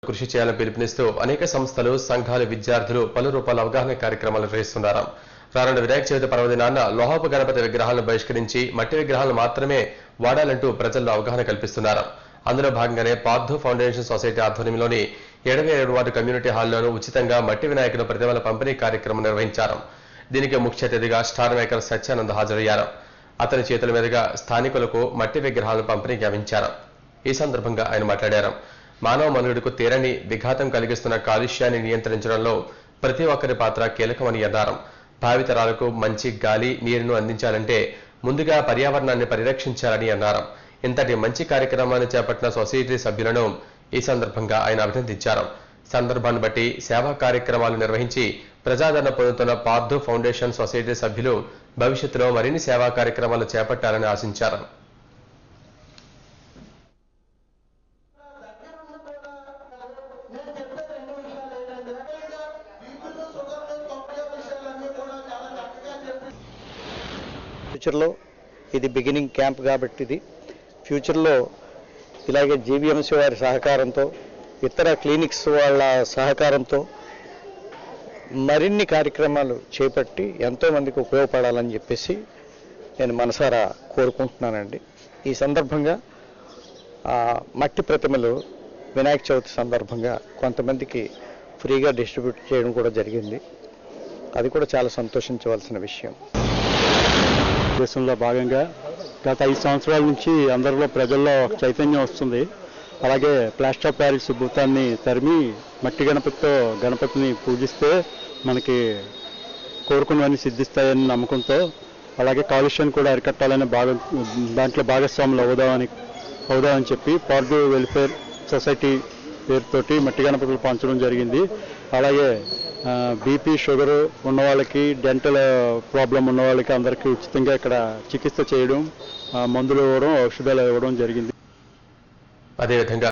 కృషి చేయాలని పిలుపునిస్తూ అనేక సంస్థలు సంఘాలు విద్యార్థులు పలు రూపాల అవగాహన కార్యక్రమాలు నిర్వహిస్తున్నారు రానున్న వినాయక చవితి పర్వదినాన లోహపు గణపతి విగ్రహాలను బహిష్కరించి మట్టి విగ్రహాలను మాత్రమే వాడాలంటూ ప్రజల్లో అవగాహన కల్పిస్తున్నారు అందులో భాగంగానే పార్థు ఫౌండేషన్ సొసైటీ ఆధ్వర్యంలోని ఏడవ ఏడు వార్డు కమ్యూనిటీ హాల్లోనూ ఉచితంగా మట్టి వినాయకుల ప్రతిమల పంపిణీ కార్యక్రమం నిర్వహించారు దీనికి ముఖ్య అతిథిగా స్టార్ మేకర్ సత్యానంద్ హాజరయ్యారు అతని చేతుల మీదుగా స్థానికులకు మట్టి విగ్రహాలను పంపిణీ గావించారు ఈ సందర్భంగా ఆయన మాట్లాడారు మానవ మనుగడకు తీరని విఘాతం కలిగిస్తున్న కాలుష్యాన్ని నియంత్రించడంలో ప్రతి ఒక్కరి పాత్ర కీలకమని అన్నారు భావితరాలకు మంచి గాలి నీరును అందించాలంటే ముందుగా పర్యావరణాన్ని పరిరక్షించాలని అన్నారు ఇంతటి మంచి కార్యక్రమాన్ని చేపట్టిన సొసైటీ సభ్యులను ఈ సందర్భంగా ఆయన అభినందించారు సందర్భాన్ని బట్టి సేవా కార్యక్రమాలు నిర్వహించి ప్రజాదరణ పొందుతున్న పార్థు ఫౌండేషన్ సొసైటీ సభ్యులు భవిష్యత్తులో మరిన్ని సేవా కార్యక్రమాలు చేపట్టాలని ఆశించారు ఫ్యూచర్లో ఇది బిగినింగ్ క్యాంప్ కాబట్టి ఇది ఫ్యూచర్లో ఇలాగే జీవీఎంసీ వారి సహకారంతో ఇతర క్లినిక్స్ వాళ్ళ సహకారంతో మరిన్ని కార్యక్రమాలు చేపట్టి ఎంతో మందికి ఉపయోగపడాలని చెప్పేసి నేను మనసారా కోరుకుంటున్నానండి ఈ సందర్భంగా ఆ, మట్టి ప్రతిమలు వినాయక చవితి సందర్భంగా కొంతమందికి ఫ్రీగా డిస్ట్రిబ్యూట్ చేయడం కూడా జరిగింది అది కూడా చాలా సంతోషించవలసిన విషయం దేశంలో భాగంగా గత ఐదు సంవత్సరాల నుంచి అందరిలో ప్రజల్లో ఒక చైతన్యం వస్తుంది అలాగే ప్లాస్టర్ ఆఫ్ ప్యారిస్ భూతాన్ని తరిమి మట్టి గణపతితో గణపతిని పూజిస్తే మనకి కోరుకున్నవన్నీ సిద్ధిస్తాయని నమ్మకంతో అలాగే కాలుష్యాన్ని కూడా అరికట్టాలని భాగం దాంట్లో భాగస్వాములు అవుదామని అవుదామని చెప్పి పార్డు వెల్ఫేర్ సొసైటీ పేరుతోటి మట్టి గణపతులు పంచడం జరిగింది అలాగే బీపీ షుగర్ ఉన్న వాళ్ళకి డెంటల్ ప్రాబ్లం ఉన్న వాళ్ళకి అందరికీ ఉచితంగా ఇక్కడ చికిత్స చేయడం ఆ, మందులు ఇవ్వడం ఔషధాలు ఇవ్వడం జరిగింది అదేవిధంగా